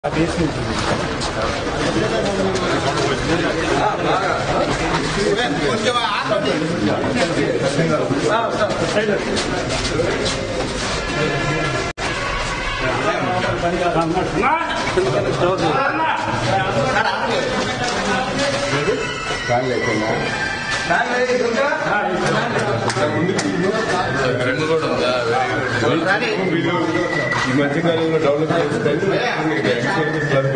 ఈ మధ్యకాలంలో డెవలప్ చేసుకొని ఎక్స్పీరియన్స్ క్లబ్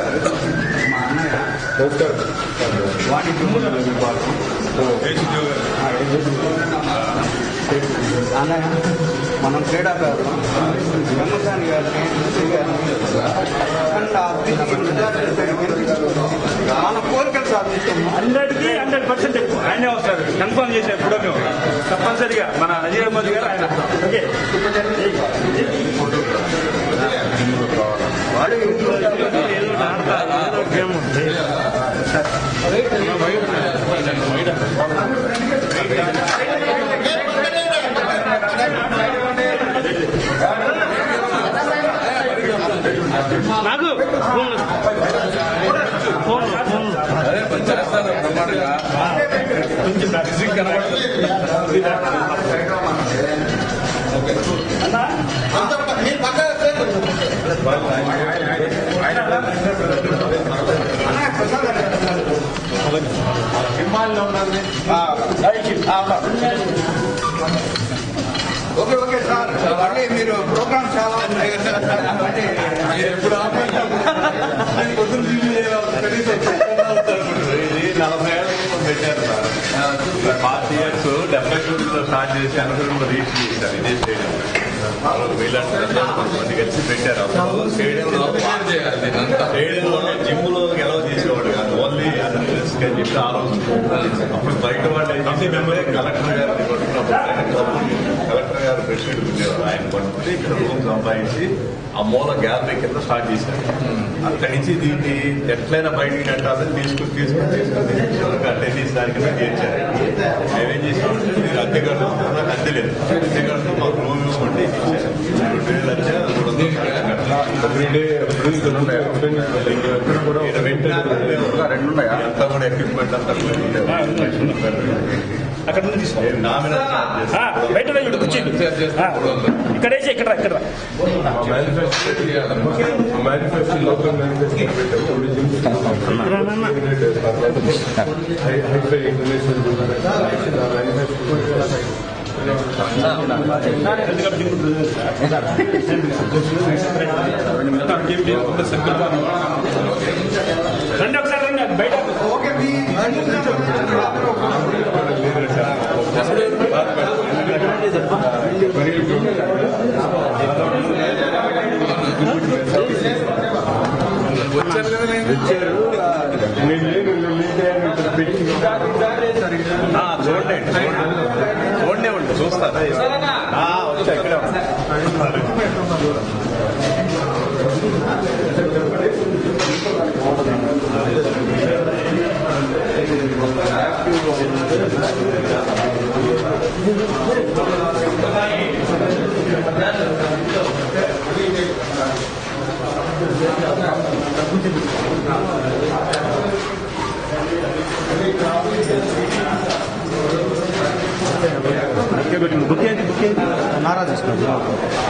అన్నయ్య మనం క్రీడాకారులు వెంకటాని గారిని ఎన్సీ గారిని అండ్ ఆ అభివృద్ధికి విద్యార్థులు పెరిగి మన కోరికలు సాధిస్తాము హండ్రెడ్కి హండ్రెడ్ పర్సెంట్ ఎక్కువ ఆయనే వస్తారు కన్ఫర్మ్ చేశారు కూడా మేము తప్పనిసరిగా మన నజీర్ మోదీ గారు ఆయన ఓకే ఏదో ఒకటి ఆడతారు, ఏదో ఒక గేమ్ ఉంది. నాకు ఫోన్ ఫోన్ ఫోన్ కొంచెం బిజీ కనబడుతుంది అన్నా ఓకే ఓకే సార్ మళ్ళీ మీరు ప్రోగ్రామ్ చాలా ఉన్నాయి మళ్ళీ ఎప్పుడు పొద్దున్న టీవీ కనీసం ఇది నలభై ఏళ్ళ క్రితం పెట్టారు సార్ ఫార్టీ ఇయర్స్ డెబ్బై తొమ్మిదిలో స్టార్ట్ చేసి అనుకుని రీచ్ చేశారు ఇదే స్టేడియం వీళ్ళంటే కొంతమంది కలిసి పెట్టారు అప్పుడు స్టేడియంలో స్టేడియంలో జిమ్ లో గెలవ చేసేవాడు కాదు ఓన్లీ అతను రిస్క్ అని చెప్పి ఆ రోజు అప్పుడు బయట వాళ్ళు ఏంటంటే మేమే కలెక్టర్ గారిని కొట్టుకున్నప్పుడు ఆయన కబుర్లు కలెక్టర్ గారు ప్రెసిడెంట్ ఉండేవారు ఆయన పట్టుకుని ఇక్కడ రూమ్ సంపాదించి ఆ మూల గ్యాలరీ కింద స్టార్ట్ చేశారు అక్కడి నుంచి దీన్ని ఎట్లయినా బయటికి నెట్టాలని తీసుకుని తీసుకుని తీసుకుని చివరికి టెన్నిస్ దానికి చేర్చారు మేమేం చేసామంటే మీరు అద్దె కడతాం నాకు అద్దె లేదు అద్దె కడతాం మాకు రూమ్ ఇవ్వమంటే ఇచ్చారు రెండు వేలు వచ్చా మూడు వందలు రెండు ఉన్నాయా అంతా కూడా ఎక్విప్మెంట్ అంతా కూడా ఉండేది. అక్కడ నుంచి తీసుకో నేను నామినల్ ఛార్జ్ ఆ, చేస్తాను. బయట రా, ఇటు కూర్చోండి ఆ, ఇక్కడ వేసి ఇక్కడ రా, ఇక్కడ రా. మేనిఫెస్టో లోకల్ మేనిఫెస్టో పెట్టాము రా, నాన్న. హైఫై ఇంటర్నేషనల్ రండి ఒకసారి రండి అది బయట ఓకే మీ వచ్చారు నేను లేను నేను ఇక్కడ పెట్టి ఆ, చూడండి చూడండి చూడండి ఉండి చూస్తారా ఆ, వచ్చా ఇక్కడే ఉన్నా. నారా తీసుకున్నాం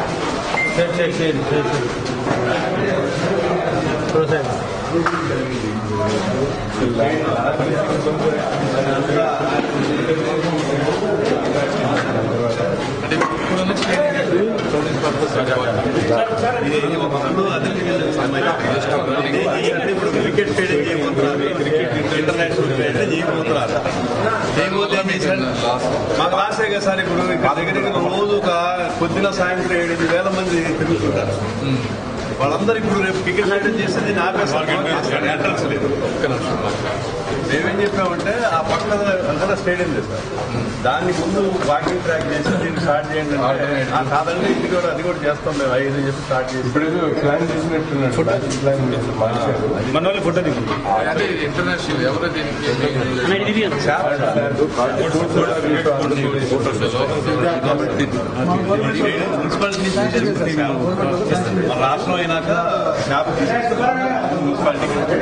ఇది ఒకప్పుడు అద్దెకి వెళ్ళి ఇప్పుడు క్రికెట్ స్టేడియం చేయబోతున్నారు క్రికెట్ ఇంటర్నేషనల్ స్టేడియం చేయబోతున్నారు చేయబోతే మాకు లాసే కదా సార్ ఇప్పుడు ఇక్కడ దగ్గర దగ్గర రోజు ఒక పొద్దున సాయంత్రం ఏడు వేల మంది తిరుగుతుంటారు వాళ్ళందరూ ఇప్పుడు రేపు క్రికెట్ స్టేడియం చేస్తే దీన్ని ఆపేస్తారు ఎంట్రన్స్ లేదు మేమేం చెప్పామంటే ఆ పక్కన అంతా స్టేడియం లేదు సార్ దాన్ని ముందు వాకింగ్ ట్రాక్ చేసి దీన్ని స్టార్ట్ చేయండి అంటే, ఆ కాదండి ఇది కూడా అది కూడా చేస్తాం మేము ఐదు చెప్పి స్టార్ట్ చేసి ఇప్పుడేదో ప్లాన్ చేసినట్టున్నాడు బ్యాటింగ్ ప్లాన్ మార్చారు మన వాళ్ళు ఫోటో దిగు అదే ఇంటర్నేషనల్ ఎవరు దీనికి అన్న, ఇది తీయండి. మున్సిపాలిటీ నుంచి చేస్తుంది. మన రాష్ట్రంలో అయినాక స్లాబ్ మున్సిపాలిటీకి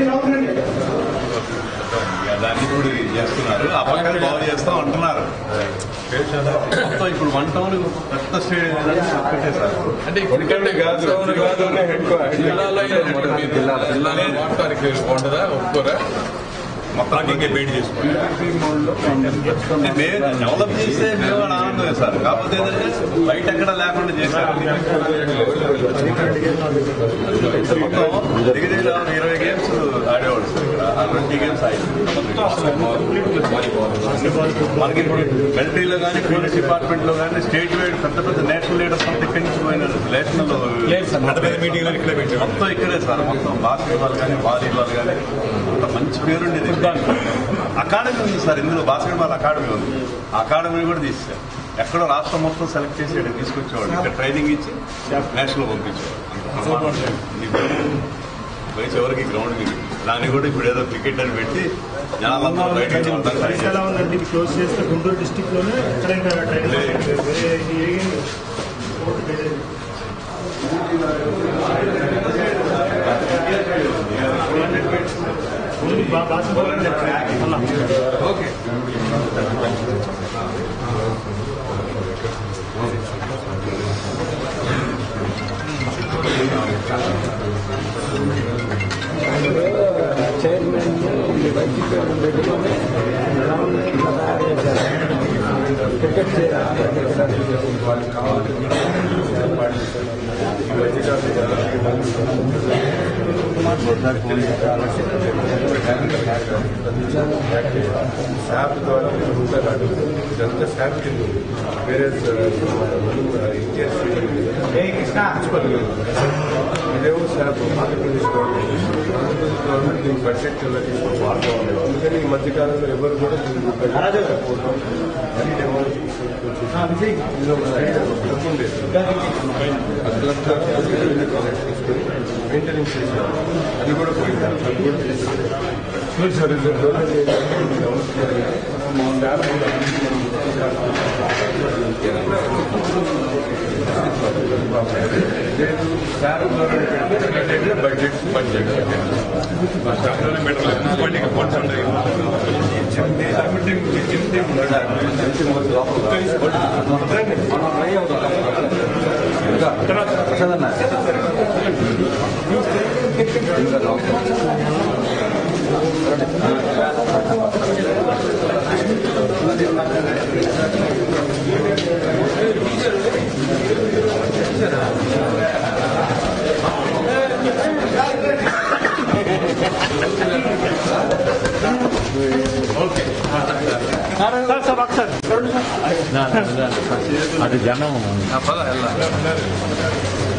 ఇక దాన్ని ఇప్పుడు చేస్తున్నారు ఆ పక్కన బాగు చేస్తాం అంటున్నారు మొత్తం ఇప్పుడు వన్ టౌన్ పెద్ద స్టేడియం ఒక్కటే సార్ అంటే ఇక్కడ కాదు జిల్లాలో జిల్లాలో వాడటానికి ఉండదా ఒప్పుకోరా మొత్తానికి ఇంకా బయట చేసుకోండి మేము డెవలప్ చేస్తే మేము కూడా ఆనందమే సార్ కాకపోతే ఏంటంటే బయట ఎక్కడ లేకుండా చేశారు మొత్తం దగ్గర దగ్గర ఇరవై గేమ్స్ ఆడేవాడు సార్ ఇక్కడ ఆ ట్వంటీ గేమ్స్ మనకి ఇప్పుడు మిలిటరీలో కానీ పోలీస్ డిపార్ట్మెంట్ లో కానీ స్టేట్ వైడ్ పెద్ద పెద్ద నేషనల్ లీడర్స్ అంతా ఇక్కడి నుంచి పోయినారు నేషనల్ మీటింగ్ ఇక్కడే పెట్టారు మొత్తం ఇక్కడే సార్ మొత్తం బాస్కెట్బాల్ కానీ వాలీబాల్ కానీ అంత మంచి పేరుండేది అకాడమీ ఉంది సార్ ఇందులో బాస్కెట్బాల్ అకాడమీ ఉంది ఆ అకాడమీ కూడా తీసేశారు ఎక్కడో రాష్ట్రం మొత్తం సెలెక్ట్ చేసి ఇక్కడ తీసుకొచ్చేవాడు ఇక్కడ ట్రైనింగ్ ఇచ్చి నేషనల్ పంపించేవాడు అంత ప్రమాదం. మీకు పోయి చివరికి గ్రౌండ్ దాన్ని కూడా ఇప్పుడు ఏదో క్రికెట్ అని పెట్టి జనాలందరూ బయటకు వెళ్ళడానికి ట్రై ఎలా చేస్తారు. ఉందంటే ఇది క్లోజ్ చేస్తే గుంటూరు డిస్టిక్ లోనే ఎక్కడైనా ట్రైన్ వేరే ఏ కోర్టు వేరే ఓన్లీ బా- బాస్కెట్బాల్ అంటే అలా. ఓకే శాప్ ద్వారా ఉంటారు ఇదంతా శాప్ కింద ఉంది. వేరే ఇండియన్ ఇదేమో శాప్ ఆంధ్రప్రదేశ్ గవర్నమెంట్ ఆంధ్రప్రదేశ్ గవర్నమెంట్ దీని బడ్జెట్ కింద తీసుకొని వాడుకోవాలి అందుకని ఈ మధ్యకాలంలో ఎవరు కూడా దీనికి budget సపోర్ట్ అని డెవలప్ ఇది ఒక సైడ్ డబ్బు ఉండేది అట్లా కలెక్ట్ చేసుకొని మెయింటెనెన్స్ చేసాం అది కూడా పోయింది అది కూడా తీసుకుంది మీరు సార్ ఇది డెవలప్ చేయాలంటే డెవలప్ చేయాలి మా ల్యాబ్ కూడా లేదు sir budget budget sir sir ఒకసారి ఆ పద వెళ్ళాలి